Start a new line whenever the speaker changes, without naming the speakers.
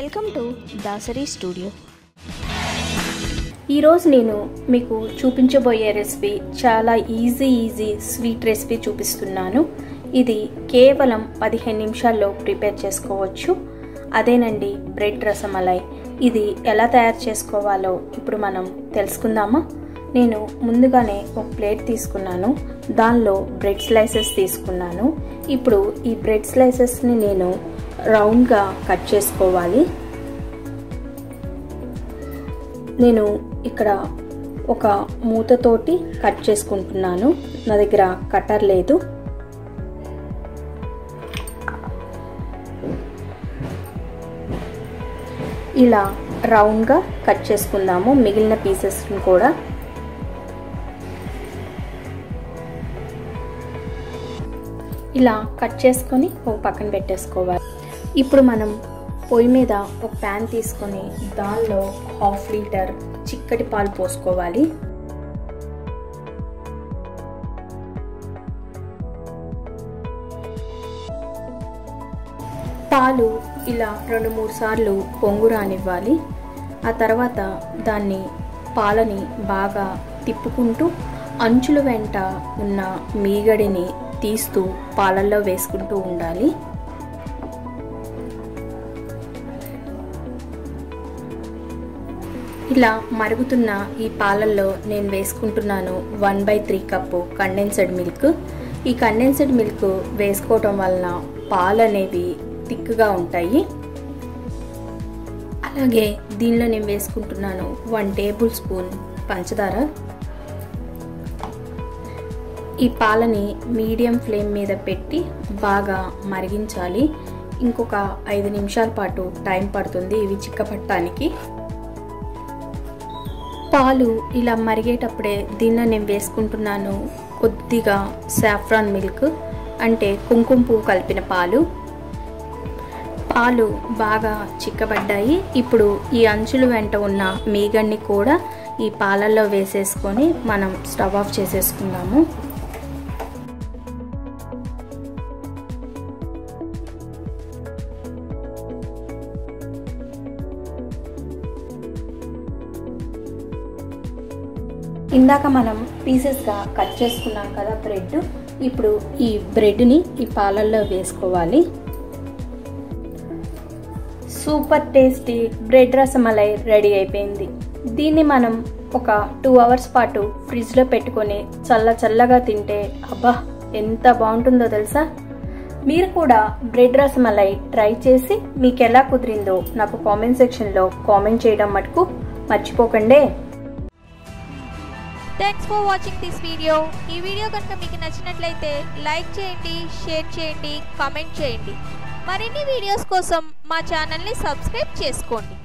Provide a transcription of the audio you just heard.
welcome to Dasari studio
ఈరోజు నేను మీకు చూపించబోయే రెసిపీ చాలా ఈజీ ఈజీ స్వీట్ రెసిపీ చూపిస్తున్నాను ఇది కేవలం పదిహేను నిమిషాల్లో ప్రిపేర్ చేసుకోవచ్చు అదేనండి బ్రెడ్ రసమలై ఇది ఎలా తయారు చేసుకోవాలో ఇప్పుడు మనం తెలుసుకుందామా నేను ముందుగానే ఒక ప్లేట్ తీసుకున్నాను దానిలో బ్రెడ్ స్లైసెస్ తీసుకున్నాను ఇప్పుడు ఈ బ్రెడ్ స్లైసెస్ని నేను రౌండ్గా కట్ చేసుకోవాలి నేను ఇక్కడ ఒక మూతతోటి కట్ చేసుకుంటున్నాను నా దగ్గర కటర్ లేదు ఇలా రౌండ్గా కట్ చేసుకుందాము మిగిలిన పీసెస్ని కూడా ఇలా కట్ చేసుకొని ఒక పక్కన పెట్టేసుకోవాలి ఇప్పుడు మనం పొయ్యి మీద ఒక ప్యాన్ తీసుకొని దానిలో హాఫ్ లీటర్ చిక్కటి పాలు పోసుకోవాలి పాలు ఇలా రెండు మూడు సార్లు పొంగు రానివ్వాలి ఆ తర్వాత దాన్ని పాలని బాగా తిప్పుకుంటూ అంచుల వెంట ఉన్న మీగడిని తీస్తూ పాలల్లో వేసుకుంటూ ఉండాలి ఇలా మరుగుతున్న ఈ పాలల్లో నేను వేసుకుంటున్నాను one by three cup condensed milk ఈ కండెన్సెడ్ మిల్క్ వేసుకోవటం వలన పాలు అనేవి థిక్గా ఉంటాయి అలాగే దీనిలో నేను వేసుకుంటున్నాను వన్ టేబుల్ స్పూన్ పంచదార ఈ పాలని మీడియం ఫ్లేమ్ మీద పెట్టి బాగా మరిగించాలి ఇంకొక ఐదు నిమిషాల పాటు టైం పడుతుంది ఇవి చిక్కపట్టడానికి పాలు ఇలా మరిగేటప్పుడే దీనిలో నేను వేసుకుంటున్నాను కొద్దిగా సాఫ్రాన్ మిల్క్ అంటే కుంకుమ పువ్వు కలిపిన పాలు పాలు బాగా చిక్కబడ్డాయి ఇప్పుడు ఈ అంచుల వెంట ఉన్న మీగడ్ని కూడా ఈ పాలల్లో వేసేసుకొని మనం స్టవ్ ఆఫ్ చేసేసుకుందాము ఇందాక మనం పీసెస్గా కట్ చేసుకున్నాం కదా బ్రెడ్ ఇప్పుడు ఈ బ్రెడ్ని ఈ పాలల్లో వేసుకోవాలి super tasty bread rasmalai ready అయిపోయింది దీన్ని మనం ఒక టూ అవర్స్ పాటు ఫ్రిడ్జ్లో పెట్టుకొని చల్ల చల్లగా తింటే అబ్బా ఎంత బాగుంటుందో తెలుసా మీరు కూడా బ్రెడ్ రసమలై ట్రై చేసి మీకు ఎలా కుదిరిందో నాకు కామెంట్ సెక్షన్లో కామెంట్ చేయడం మటుకు మర్చిపోకండి
thanks for watching this video ఈ వీడియో కనుక మీకు నచ్చినట్లయితే లైక్ చేయండి షేర్ చేయండి కామెంట్ చేయండి మరిన్ని వీడియోస్ కోసం మా ఛానల్ని సబ్స్క్రైబ్ చేసుకోండి